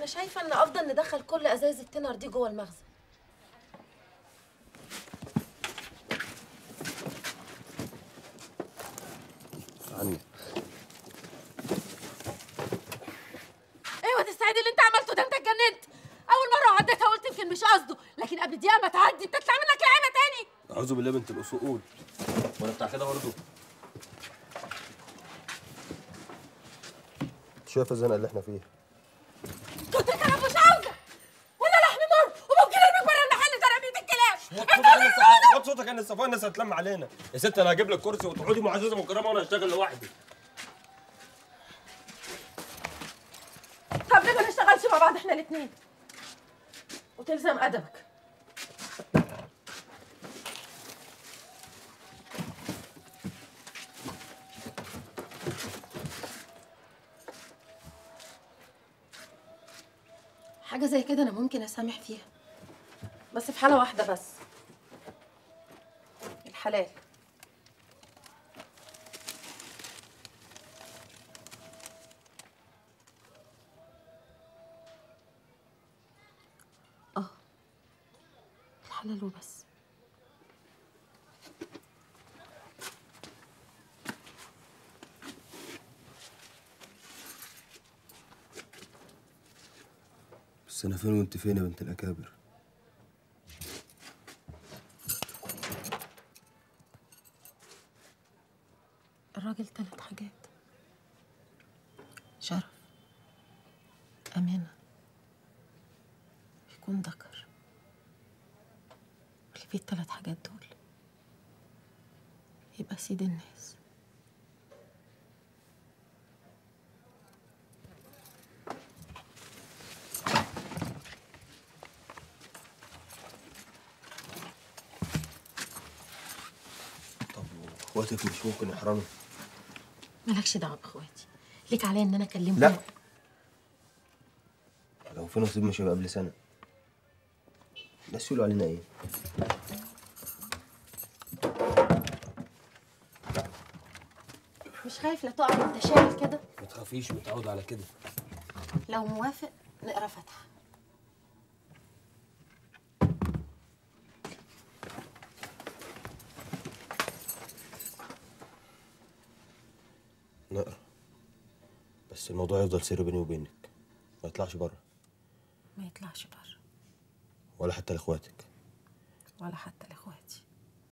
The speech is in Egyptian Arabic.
شايفه ان افضل ندخل كل ازايز التنر دي جوه المخزن عني ايوه تستعيد اللي انت عملته ده انت اتجننت اول مره عديتها قلت يمكن مش قصده لكن قبل دقيقه ما تعدي بتطلع منك لعيبه تاني اعوذ بالله بنت الاصول وانا بتاع كده برضه شايف الزنقه اللي احنا فيها كنت انا مش عاوزه ولا لحم مر وممكن ارميك بره المحل ترابية الكلاب انت اللي وطي صوتك ان الصفاء الناس هتلم علينا يا ست انا هجيب لك كرسي وتقعدي معززه مكرمه وانا هشتغل لوحدي طب ليه ما نشتغلش مع بعض احنا الاثنين وتلزم ادبك حاجة زي كده أنا ممكن أسامح فيها بس في حالة واحدة بس الحلال اه الحلال وبس بس انا فين وانت فين يا بنت الاكابر الراجل تلات حاجات شرف أمانة يكون ذكر اللي فيه التلات حاجات دول يبقى سيد الناس طب واخواتك مش ممكن يحرموا مالكش دعوة بإخواتي ليك عليا إن أنا أكلمهم لا لو في نصيب مش هيبقى قبل سنه الناس يقولوا علينا ايه مش خايف لا تقع وأنت شايل كده ما تخافيش متعود على كده لو موافق نقرا فاتحة نقرا بس الموضوع يفضل سر بيني وبينك ما يطلعش بره ما يطلعش بره ولا حتى لاخواتك ولا حتى لإخواتي